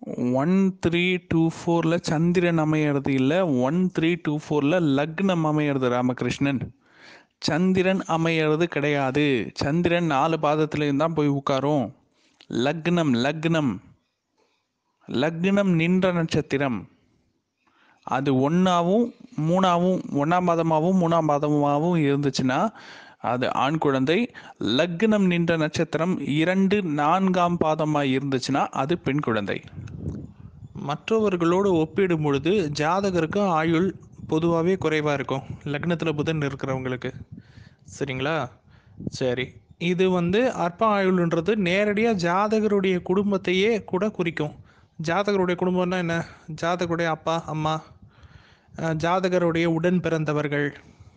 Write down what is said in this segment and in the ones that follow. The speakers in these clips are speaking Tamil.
ஒன் த்ரீ டூ ஃபோரில் சந்திரன் அமையிறது இல்லை ஒன் த்ரீ டூ ஃபோரில் லக்னம் அமையிறது ராமகிருஷ்ணன் சந்திரன் அமையிறது கிடையாது சந்திரன் நாலு பாதத்துலேயும் தான் போய் உட்காரும் லக்னம் லக்னம் லக்னம் நின்ற நட்சத்திரம் அது ஒன்றாவும் மூணாவும் ஒன்றாம் பாதமாகவும் மூணாம் பாதமாகவும் இருந்துச்சுன்னா அது ஆண் குழந்தை லக்னம் நின்ற நட்சத்திரம் இரண்டு நான்காம் பாதமாக இருந்துச்சுன்னா அது பெண் குழந்தை மற்றவர்களோடு ஒப்பிடும் பொழுது ஜாதகருக்கு ஆயுள் பொதுவாகவே குறைவாக இருக்கும் லக்னத்தில் புதன் இருக்கிறவங்களுக்கு சரிங்களா சரி இது வந்து அற்ப ஆயுள்ன்றது நேரடியாக ஜாதகருடைய குடும்பத்தையே கூட குறிக்கும் ஜாதகருடைய குடும்பம்னா என்ன ஜாதகருடைய அப்பா அம்மா அஹ், ஜாதகருடைய உடன் பிறந்தவர்கள்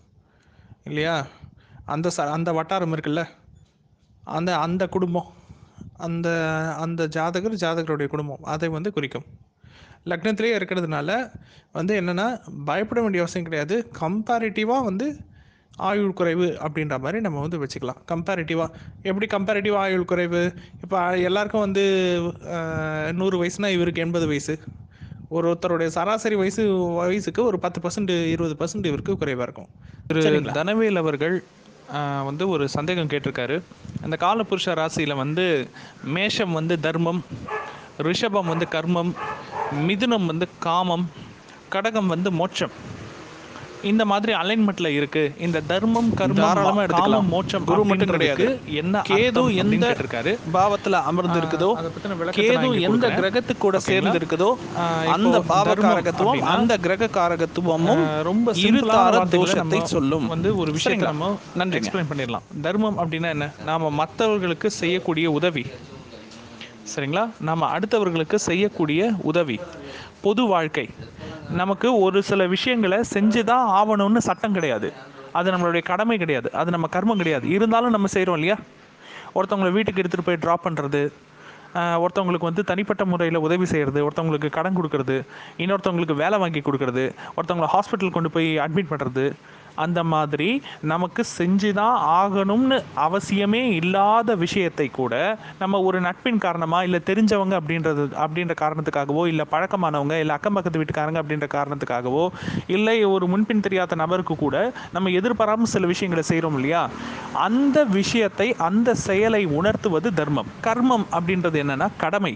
இல்லையா அந்த ச அந்த வட்டாரம் இருக்குல்ல அந்த அந்த குடும்பம் அந்த அந்த ஜாதகர் ஜாதகருடைய குடும்பம் அதை வந்து குறிக்கும் லக்னத்திலே இருக்கிறதுனால வந்து என்னென்னா பயப்பட வேண்டிய அவசியம் கிடையாது கம்பேரிட்டிவாக வந்து ஆயுள் குறைவு அப்படின்ற மாதிரி நம்ம வந்து வச்சுக்கலாம் கம்பேரிட்டிவாக எப்படி கம்பேரிட்டிவ் ஆயுள் குறைவு இப்போ எல்லாருக்கும் வந்து அஹ், நூறு வயசுனா இவருக்கு எண்பது வயசு ஒரு ஒருத்தருடைய சராசரி வயசு வயசுக்கு ஒரு பத்து பர்சன்ட் இருபது பர்சன்ட் இவருக்கு குறைவாக இருக்கும் திரு சரிங்களா? தனவேல் அவர்கள் ஆஹ், வந்து ஒரு சந்தேகம் கேட்டிருக்காரு அந்த காலபுருஷ ராசியில் வந்து மேஷம் வந்து தர்மம் ரிஷபம் வந்து கர்மம் மிதுனம் வந்து காமம் கடகம் வந்து மோட்சம் இந்த மாதிரி அலைன்மெண்ட்ல இருக்கு இந்த தர்மம் கர்மம் தாராளமா காமம் எடுத்துக்கலாம். மோட்சம் குரு மட்டும் அப்படின்றதுக்கு கிடையாது. என்ன கேது கேது எந்த எந்த கேட்டிருக்காரு பாவத்தில் அமர்ந்து இருக்குதோ அதை பத்தின விளக்கத்தை நான் கேது இங்க எந்த கொடுக்குறேன். கிரகத்துக்கு கூட ஓகேங்களா? சேர்ந்து இருக்குதோ ஆஹ், அந்த இப்போ பாவ தர்மம் காரகத்துவம் அப்படின்னா, அந்த கிரக காரகத்துவமும் ஆஹ், ரொம்ப இரு சிம்பிளான தார வார்த்தைகளை தோஷத்தை நம்ம சொல்லும் வந்து ஒரு விஷயத்தை சரிங்களா? நம்ம நன்றிங்க. எக்ஸ்பிளைன் பண்ணிடலாம் தர்மம் அப்படின்னா என்ன நாம மற்றவர்களுக்கு செய்யக்கூடிய உதவி சரிங்களா நாம அடுத்தவர்களுக்கு செய்யக்கூடிய உதவி பொது வாழ்க்கை நமக்கு ஒரு சில விஷயங்களை செஞ்சு தான் ஆகணும்னு சட்டம் கிடையாது அது நம்மளுடைய கடமை கிடையாது அது நம்ம கர்மம் கிடையாது இருந்தாலும் நம்ம செய்கிறோம் இல்லையா ஒருத்தவங்களை வீட்டுக்கு எடுத்துகிட்டு போய் ட்ராப் பண்ணுறது ஒருத்தவங்களுக்கு வந்து தனிப்பட்ட முறையில் உதவி செய்கிறது ஒருத்தவங்களுக்கு கடன் கொடுக்கறது இன்னொருத்தவங்களுக்கு வேலை வாங்கி கொடுக்கறது ஒருத்தவங்களை ஹாஸ்பிட்டல் கொண்டு போய் அட்மிட் பண்ணுறது அந்த மாதிரி நமக்கு செஞ்சு தான் ஆகணும்னு அவசியமே இல்லாத விஷயத்தை கூட நம்ம ஒரு நட்பின் காரணமாக இல்லை தெரிஞ்சவங்க அப்படின்றது அப்படின்ற காரணத்துக்காகவோ இல்லை பழக்கமானவங்க இல்லை அக்கம் பக்கத்து வீட்டுக்காரங்க அப்படின்ற காரணத்துக்காகவோ இல்லை ஒரு முன்பின் தெரியாத நபருக்கு கூட நம்ம எதிர்பாராமல் சில விஷயங்களை செய்கிறோம் இல்லையா அந்த விஷயத்தை அந்த செயலை உணர்த்துவது தர்மம் கர்மம் அப்படின்றது என்னன்னா கடமை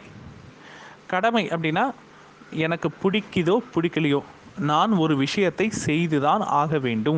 கடமை அப்படின்னா எனக்கு பிடிக்குதோ பிடிக்கலையோ நான் ஒரு விஷயத்தை செய்து தான் ஆக வேண்டும்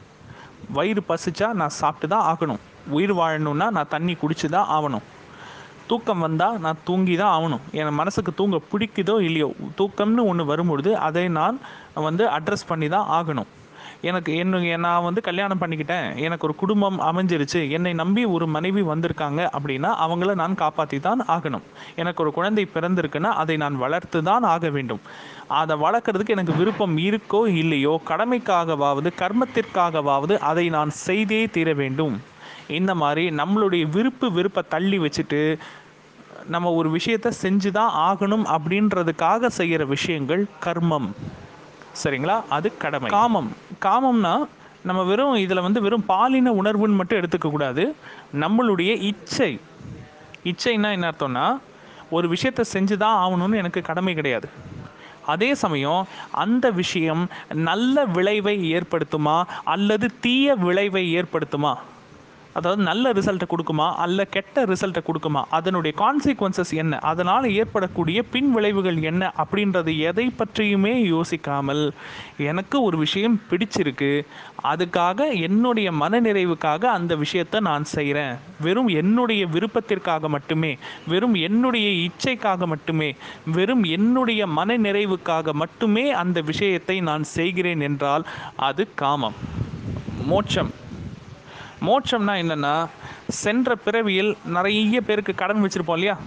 வயிறு பசிச்சா நான் சாப்பிட்டு தான் ஆகணும் உயிர் வாழணும்னா நான் தண்ணி குடிச்சு தான் ஆகணும் தூக்கம் வந்தால் நான் தூங்கி தான் ஆகணும் என் மனசுக்கு தூங்க பிடிக்குதோ இல்லையோ தூக்கம்னு ஒன்று வரும்பொழுது அதை நான் வந்து அட்ரஸ் பண்ணி தான் ஆகணும் எனக்கு என்ன நான் வந்து கல்யாணம் பண்ணிக்கிட்டேன் எனக்கு ஒரு குடும்பம் அமைஞ்சிருச்சு என்னை நம்பி ஒரு மனைவி வந்திருக்காங்க அப்படின்னா அவங்கள நான் காப்பாற்றி தான் ஆகணும் எனக்கு ஒரு குழந்தை பிறந்திருக்குன்னா அதை நான் வளர்த்து தான் ஆக வேண்டும் அதை வளர்க்குறதுக்கு எனக்கு விருப்பம் இருக்கோ இல்லையோ கடமைக்காகவாவது கர்மத்திற்காகவாவது அதை நான் செய்தே தீர வேண்டும் இந்த மாதிரி நம்மளுடைய விருப்பு விருப்ப தள்ளி வச்சுட்டு நம்ம ஒரு விஷயத்தை செஞ்சு தான் ஆகணும் அப்படின்றதுக்காக செய்கிற விஷயங்கள் கர்மம் சரிங்களா அது கடமை காமம் காமம்னா நம்ம வெறும் இதில் வந்து வெறும் பாலின உணர்வுன்னு மட்டும் எடுத்துக்க கூடாது நம்மளுடைய இச்சை இச்சைன்னா என்ன அர்த்தம்னா ஒரு விஷயத்தை செஞ்சு தான் ஆகணும்னு எனக்கு கடமை கிடையாது அதே சமயம் அந்த விஷயம் நல்ல விளைவை ஏற்படுத்துமா அல்லது தீய விளைவை ஏற்படுத்துமா அதாவது நல்ல ரிசல்ட்டை கொடுக்குமா அல்ல கெட்ட ரிசல்ட்டை கொடுக்குமா அதனுடைய கான்சிக்வன்சஸ் என்ன அதனால் ஏற்படக்கூடிய பின் விளைவுகள் என்ன அப்படின்றது எதை பற்றியுமே யோசிக்காமல் எனக்கு ஒரு விஷயம் பிடிச்சிருக்கு அதுக்காக என்னுடைய மனநிறைவுக்காக அந்த விஷயத்தை நான் செய்கிறேன் வெறும் என்னுடைய விருப்பத்திற்காக மட்டுமே வெறும் என்னுடைய இச்சைக்காக மட்டுமே வெறும் என்னுடைய மனநிறைவுக்காக மட்டுமே அந்த விஷயத்தை நான் செய்கிறேன் என்றால் அது காமம் மோட்சம் மோட்சம்னா என்னன்னா சென்ற பிறவியில் நிறைய பேருக்கு கடன் வச்சிருப்போம் இல்லையா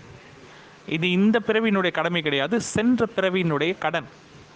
இது இந்த பிறவியினுடைய கடமை கிடையாது சென்ற பிறவியினுடைய கடன்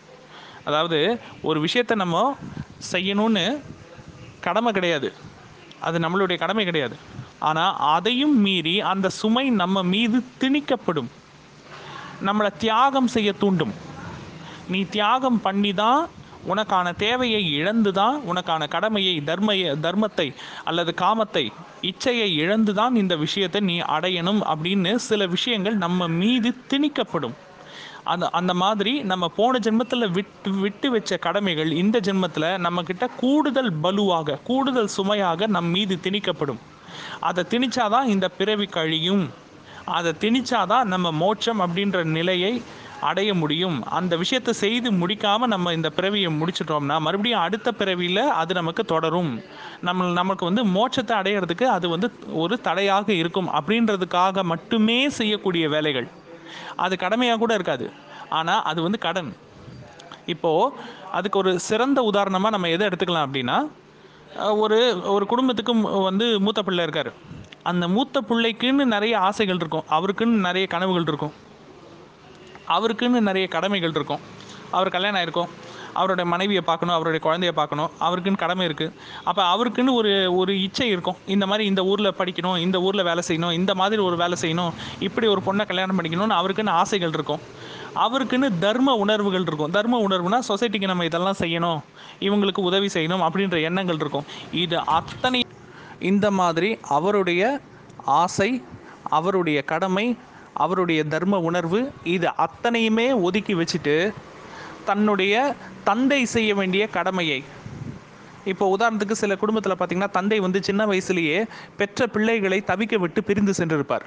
அதாவது ஒரு விஷயத்தை நம்ம செய்யணும்னு கடமை கிடையாது அது நம்மளுடைய கடமை கிடையாது ஆனால் அதையும் மீறி அந்த சுமை நம்ம மீது திணிக்கப்படும் நம்மளை தியாகம் செய்ய தூண்டும் நீ தியாகம் பண்ணி தான் உனக்கான தேவையை இழந்து தான் உனக்கான கடமையை தர்மைய தர்மத்தை அல்லது காமத்தை இச்சையை இழந்து தான் இந்த விஷயத்தை நீ அடையணும் அப்படின்னு சில விஷயங்கள் நம்ம மீது திணிக்கப்படும் அந்த அந்த மாதிரி நம்ம போன ஜென்மத்தில் விட்டு விட்டு வச்ச கடமைகள் இந்த ஜென்மத்தில் நம்மக்கிட்ட கூடுதல் பலுவாக கூடுதல் சுமையாக நம் மீது திணிக்கப்படும் அதை திணிச்சாதான் இந்த பிறவி கழியும் அதை திணிச்சாதான் நம்ம மோட்சம் அப்படின்ற நிலையை அடைய முடியும் அந்த விஷயத்தை செய்து முடிக்காமல் நம்ம இந்த பிறவியை முடிச்சிட்டோம்னா மறுபடியும் அடுத்த பிறவியில் அது நமக்கு தொடரும் நம்ம நமக்கு வந்து மோட்சத்தை அடையிறதுக்கு அது வந்து ஒரு தடையாக இருக்கும் அப்படின்றதுக்காக மட்டுமே செய்யக்கூடிய வேலைகள் அது கடமையாக கூட இருக்காது ஆனால் அது வந்து கடன் இப்போது அதுக்கு ஒரு சிறந்த உதாரணமாக நம்ம எதை எடுத்துக்கலாம் அப்படின்னா அஹ், ஒரு ஒரு குடும்பத்துக்கு மு- வந்து மூத்த பிள்ளை இருக்கார் அந்த மூத்த பிள்ளைக்குன்னு நிறைய ஆசைகள் இருக்கும் அவருக்குன்னு நிறைய கனவுகள் இருக்கும் அவருக்குன்னு நிறைய கடமைகள் இருக்கும் அவர் கல்யாணம் ஆயிருக்கும் அவருடைய மனைவியை பார்க்கணும் அவருடைய குழந்தைய பார்க்கணும் அவருக்குன்னு கடமை இருக்குது அப்போ அவருக்குன்னு ஒரு ஒரு இச்சை இருக்கும் இந்த மாதிரி இந்த ஊரில் படிக்கணும் இந்த ஊரில் வேலை செய்யணும் இந்த மாதிரி ஒரு வேலை செய்யணும் இப்படி ஒரு பொண்ணை கல்யாணம் பண்ணிக்கணும்னு அவருக்குன்னு ஆசைகள் இருக்கும் அவருக்குன்னு தர்ம உணர்வுகள் இருக்கும் தர்ம உணர்வுனா சொசைட்டிக்கு நம்ம இதெல்லாம் செய்யணும் இவங்களுக்கு உதவி செய்யணும் அப்படின்ற எண்ணங்கள் இருக்கும் இது அத்தனை இந்த மாதிரி அவருடைய ஆசை அவருடைய கடமை அவருடைய தர்ம உணர்வு இது அத்தனையுமே ஒதுக்கி வச்சுட்டு தன்னுடைய தந்தை செய்ய வேண்டிய கடமையை இப்போ உதாரணத்துக்கு சில குடும்பத்தில் பார்த்தீங்கன்னா தந்தை வந்து சின்ன வயசுலேயே பெற்ற பிள்ளைகளை தவிக்க விட்டு பிரிந்து சென்றிருப்பார்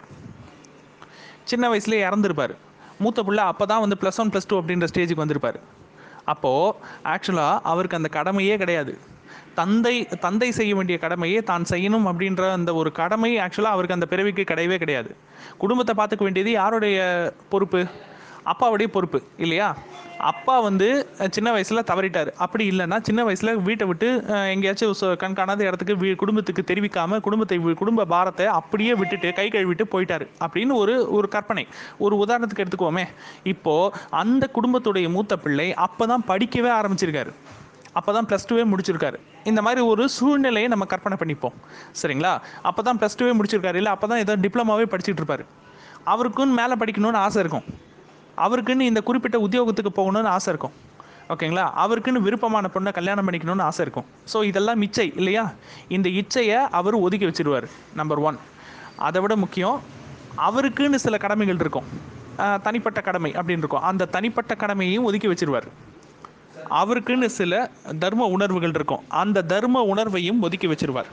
சின்ன வயசுலேயே இறந்துருப்பார் மூத்த பிள்ளை அப்போ தான் வந்து ப்ளஸ் ஒன் ப்ளஸ் டூ அப்படின்ற ஸ்டேஜுக்கு வந்திருப்பார் அப்போது ஆக்சுவலாக அவருக்கு அந்த கடமையே கிடையாது தந்தை தந்தை செய்ய வேண்டிய கடமையை தான் செய்யணும் அப்படின்ற அந்த ஒரு கடமை ஆக்சுவலாக அவருக்கு அந்த பிறவிக்கு கிடையவே கிடையாது குடும்பத்தை பார்த்துக்க வேண்டியது யாருடைய பொறுப்பு அப்பாவுடைய பொறுப்பு இல்லையா அப்பா வந்து அஹ், சின்ன வயசில் தவறிட்டார் அப்படி இல்லைன்னா சின்ன வயசில் வீட்டை விட்டு அஹ், எங்கேயாச்சும் சொ- கண் காணாத இடத்துக்கு வீ குடும்பத்துக்கு தெரிவிக்காம குடும்பத்தை வி- குடும்ப பாரத்தை அப்படியே விட்டுட்டு கை கழுவிட்டு போயிட்டாரு அப்படின்னு ஒரு ஒரு கற்பனை ஒரு உதாரணத்துக்கு எடுத்துக்குவோமே இப்போ அந்த குடும்பத்துடைய மூத்த பிள்ளை அப்போ தான் படிக்கவே ஆரம்பிச்சிருக்காரு அப்போ தான் ப்ளஸ் டூவே முடிச்சிருக்காரு இந்த மாதிரி ஒரு சூழ்நிலையை நம்ம கற்பனை பண்ணிப்போம் சரிங்களா அப்போ தான் ப்ளஸ் டூவே முடிச்சிருக்காரு இல்லை அப்போ தான் ஏதோ டிப்ளமாவே படிச்சுட்டு இருப்பாரு அவருக்குன்னு மேலே படிக்கணும்னு ஆசை இருக்கும் அவருக்குன்னு இந்த குறிப்பிட்ட உத்தியோகத்துக்கு போகணும்னு ஆசை இருக்கும் ஓகேங்களா அவருக்குன்னு விருப்பமான பொண்ணை கல்யாணம் பண்ணிக்கணும்னு ஆசை இருக்கும் ஸோ இதெல்லாம் இச்சை இல்லையா இந்த இச்சையை அவர் ஒதுக்கி வச்சிருவார் நம்பர் ஒன் அதை விட முக்கியம் அவருக்குன்னு சில கடமைகள் இருக்கும் ஆஹ் தனிப்பட்ட கடமை அப்படின்னு இருக்கும் அந்த தனிப்பட்ட கடமையையும் ஒதுக்கி வச்சிருவார் அவருக்குன்னு சில தர்ம உணர்வுகள் இருக்கும் அந்த தர்ம உணர்வையும் ஒதுக்கி வச்சிருவார்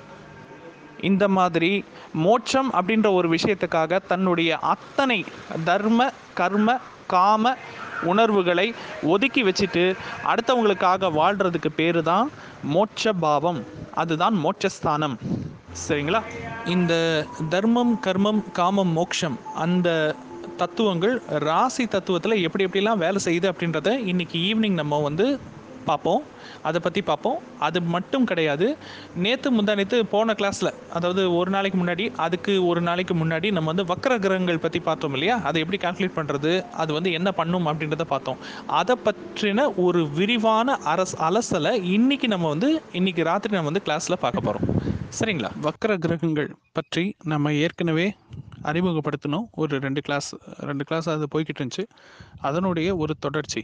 இந்த மாதிரி மோட்சம் அப்படின்ற ஒரு விஷயத்துக்காக தன்னுடைய அத்தனை தர்ம கர்ம காம உணர்வுகளை ஒதுக்கி வச்சுட்டு அடுத்தவங்களுக்காக வாழ்கிறதுக்கு பேர் தான் மோட்ச பாவம் அதுதான் மோட்சஸ்தானம் சரிங்களா இந்த தர்மம் கர்மம் காமம் மோட்சம் அந்த தத்துவங்கள் ராசி தத்துவத்தில் எப்படி எப்படிலாம் வேலை செய்யுது அப்படின்றத இன்னைக்கு ஈவினிங் நம்ம வந்து பார்ப்போம் அதை பற்றி பார்ப்போம் அது மட்டும் கிடையாது நேற்று முந்தானேத்து போன கிளாஸில் அதாவது ஒரு நாளைக்கு முன்னாடி அதுக்கு ஒரு நாளைக்கு முன்னாடி நம்ம வந்து வக்கர கிரகங்கள் பற்றி பார்த்தோம் இல்லையா அதை எப்படி கால்குலேட் பண்ணுறது அது வந்து என்ன பண்ணும் அப்படின்றத பார்த்தோம் அதை பற்றின ஒரு விரிவான அரஸ் அலசலை இன்னைக்கு நம்ம வந்து இன்னைக்கு ராத்திரி நம்ம வந்து கிளாஸில் பார்க்க போகிறோம் சரிங்களா வக்கர கிரகங்கள் பற்றி நம்ம ஏற்கனவே அறிமுகப்படுத்தினோம் ஒரு ரெண்டு கிளாஸ் ரெண்டு கிளாஸ் அது போய்கிட்டு இருந்துச்சு அதனுடைய ஒரு தொடர்ச்சி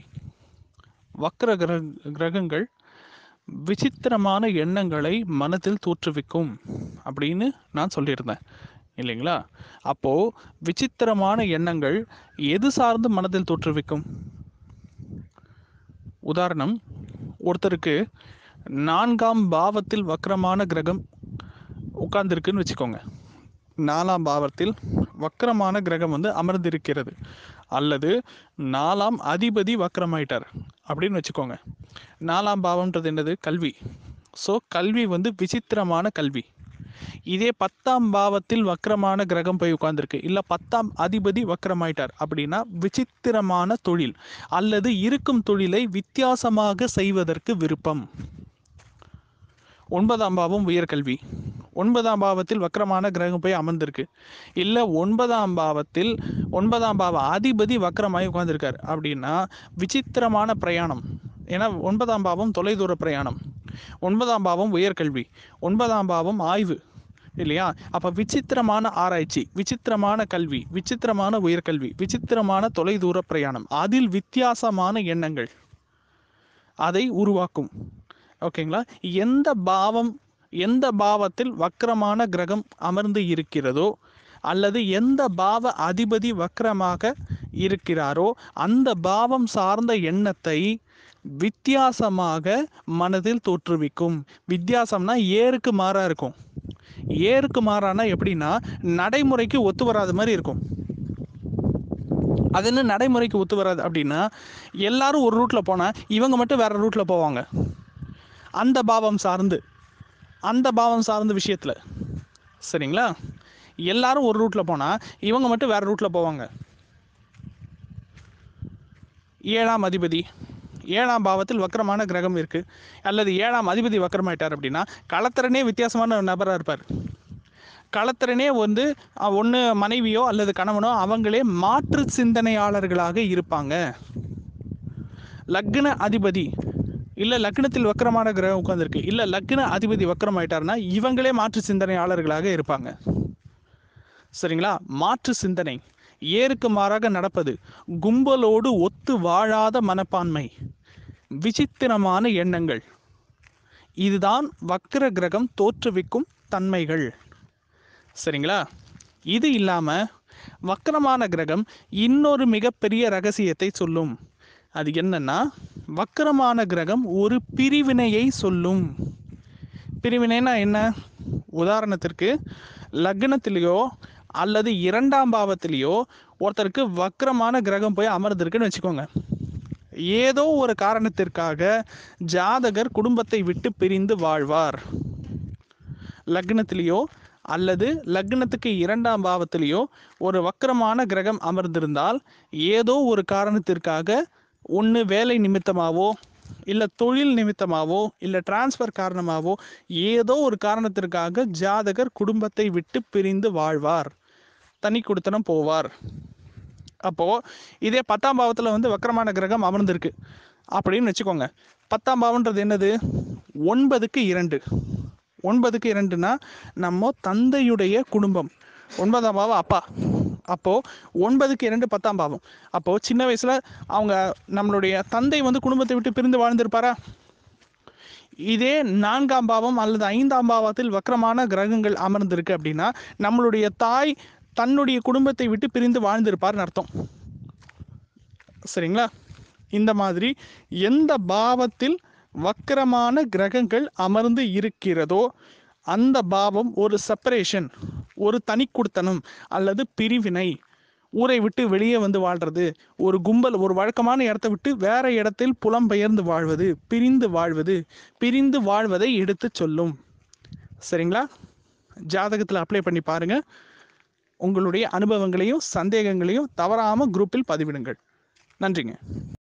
வக்கர கிரக கிரகங்கள் விசித்திரமான எண்ணங்களை மனதில் தோற்றுவிக்கும் அப்படின்னு நான் சொல்லியிருந்தேன் இல்லைங்களா அப்போது விசித்திரமான எண்ணங்கள் எது சார்ந்து மனதில் தோற்றுவிக்கும் உதாரணம் ஒருத்தருக்கு நான்காம் பாவத்தில் வக்கரமான கிரகம் உட்கார்ந்துருக்குன்னு வச்சுக்கோங்க நாலாம் பாவத்தில் வக்கரமான கிரகம் வந்து அமர்ந்திருக்கிறது அல்லது நாலாம் அதிபதி வக்கரமாயிட்டார் அப்படின்னு வச்சுக்கோங்க நாலாம் பாவம்ன்றது என்னது கல்வி ஸோ கல்வி வந்து விசித்திரமான கல்வி இதே பத்தாம் பாவத்தில் வக்கரமான கிரகம் போய் உட்கார்ந்துருக்கு இல்லை பத்தாம் அதிபதி வக்கரமாயிட்டார் அப்படின்னா விசித்திரமான தொழில் அல்லது இருக்கும் தொழிலை வித்தியாசமாக செய்வதற்கு விருப்பம் ஒன்பதாம் பாவம் உயர்கல்வி ஒன்பதாம் பாவத்தில் வக்கரமான கிரகம் போய் அமர்ந்திருக்கு இல்லை ஒன்பதாம் பாவத்தில் ஒன்பதாம் பாவ அதிபதி வக்கரமாகி உட்கார்ந்திருக்கார் அப்படின்னா விசித்திரமான பிரயாணம் ஏன்னா ஒன்பதாம் பாவம் தொலைதூர பிரயாணம் ஒன்பதாம் பாவம் உயர்கல்வி ஒன்பதாம் பாவம் ஆய்வு இல்லையா அப்போ விசித்திரமான ஆராய்ச்சி விசித்திரமான கல்வி விசித்திரமான உயர்கல்வி விசித்திரமான தொலைதூர பிரயாணம் அதில் வித்தியாசமான எண்ணங்கள் அதை உருவாக்கும் ஓகேங்களா எந்த பாவம் எந்த பாவத்தில் வக்கரமான கிரகம் அமர்ந்து இருக்கிறதோ அல்லது எந்த பாவ அதிபதி வக்கரமாக இருக்கிறாரோ அந்த பாவம் சார்ந்த எண்ணத்தை வித்தியாசமாக மனதில் தோற்றுவிக்கும் வித்தியாசம்னா ஏருக்கு மாறா இருக்கும் ஏருக்கு மாறானா எப்படின்னா நடைமுறைக்கு ஒத்து வராத மாதிரி இருக்கும் அது என்ன நடைமுறைக்கு ஒத்து வராது அப்படின்னா எல்லாரும் ஒரு ரூட்ல போனா இவங்க மட்டும் வேற ரூட்ல போவாங்க அந்த பாவம் சார்ந்து அந்த பாவம் சார்ந்த விஷயத்துல சரிங்களா எல்லாரும் ஒரு ரூட்ல போனா இவங்க மட்டும் வேற ரூட்ல போவாங்க ஏழாம் அதிபதி ஏழாம் பாவத்தில் வக்கரமான கிரகம் இருக்கு அல்லது ஏழாம் அதிபதி வக்கரமாயிட்டார் அப்படின்னா களத்திரனே வித்தியாசமான நபராக இருப்பார் களத்திரனே வந்து ஒன்று மனைவியோ அல்லது கணவனோ அவங்களே மாற்று சிந்தனையாளர்களாக இருப்பாங்க லக்ன அதிபதி இல்லை லக்னத்தில் வக்கரமான கிரகம் உட்காந்துருக்கு இல்லை லக்ன அதிபதி வக்கரம் ஆயிட்டாருன்னா இவங்களே மாற்று சிந்தனையாளர்களாக இருப்பாங்க சரிங்களா மாற்று சிந்தனை ஏருக்கு மாறாக நடப்பது கும்பலோடு ஒத்து வாழாத மனப்பான்மை விசித்திரமான எண்ணங்கள் இதுதான் வக்ர கிரகம் தோற்றுவிக்கும் தன்மைகள் சரிங்களா இது இல்லாம வக்கரமான கிரகம் இன்னொரு மிகப்பெரிய ரகசியத்தை சொல்லும் அது என்னன்னா வக்கரமான கிரகம் ஒரு பிரிவினையை சொல்லும் பிரிவினைனா என்ன உதாரணத்திற்கு லக்னத்திலேயோ அல்லது இரண்டாம் பாவத்திலேயோ ஒருத்தருக்கு வக்கரமான கிரகம் போய் அமர்ந்திருக்குன்னு வச்சுக்கோங்க ஏதோ ஒரு காரணத்திற்காக ஜாதகர் குடும்பத்தை விட்டு பிரிந்து வாழ்வார் லக்னத்திலேயோ அல்லது லக்னத்துக்கு இரண்டாம் பாவத்திலேயோ ஒரு வக்கரமான கிரகம் அமர்ந்திருந்தால் ஏதோ ஒரு காரணத்திற்காக ஒன்று வேலை நிமித்தமாவோ இல்லை தொழில் நிமித்தமாவோ இல்லை டிரான்ஸ்ஃபர் காரணமாவோ ஏதோ ஒரு காரணத்திற்காக ஜாதகர் குடும்பத்தை விட்டு பிரிந்து வாழ்வார் தனி குடுத்தனம் போவார் அப்போ இதே பத்தாம் பாவத்துல வந்து வக்கரமான கிரகம் அமர்ந்திருக்கு அப்படின்னு வச்சுக்கோங்க பத்தாம் பாவம்ன்றது என்னது ஒன்பதுக்கு இரண்டு ஒன்பதுக்கு இரண்டுனா நம்ம தந்தையுடைய குடும்பம் ஒன்பதாம் பாவம் அப்பா அப்போ ஒன்பதுக்கு இரண்டு பத்தாம் பாவம் அப்போ சின்ன வயசுல அவங்க நம்மளுடைய தந்தை வந்து குடும்பத்தை விட்டு பிரிந்து வாழ்ந்திருப்பாரா இதே நான்காம் பாவம் அல்லது ஐந்தாம் பாவத்தில் வக்கரமான கிரகங்கள் அமர்ந்திருக்கு அப்படின்னா நம்மளுடைய தாய் தன்னுடைய குடும்பத்தை விட்டு பிரிந்து வாழ்ந்திருப்பார்னு அர்த்தம் சரிங்களா இந்த மாதிரி எந்த பாவத்தில் வக்கரமான கிரகங்கள் அமர்ந்து இருக்கிறதோ அந்த பாவம் ஒரு செப்பரேஷன் ஒரு தனி குடுத்தனம் அல்லது பிரிவினை ஊரை விட்டு வெளியே வந்து வாழ்றது ஒரு கும்பல் ஒரு வழக்கமான இடத்தை விட்டு வேற இடத்தில் புலம்பெயர்ந்து வாழ்வது பிரிந்து வாழ்வது பிரிந்து வாழ்வதை எடுத்து சொல்லும் சரிங்களா ஜாதகத்தில் அப்ளை பண்ணி பாருங்க உங்களுடைய அனுபவங்களையும் சந்தேகங்களையும் தவறாம குரூப்பில் பதிவிடுங்கள் நன்றிங்க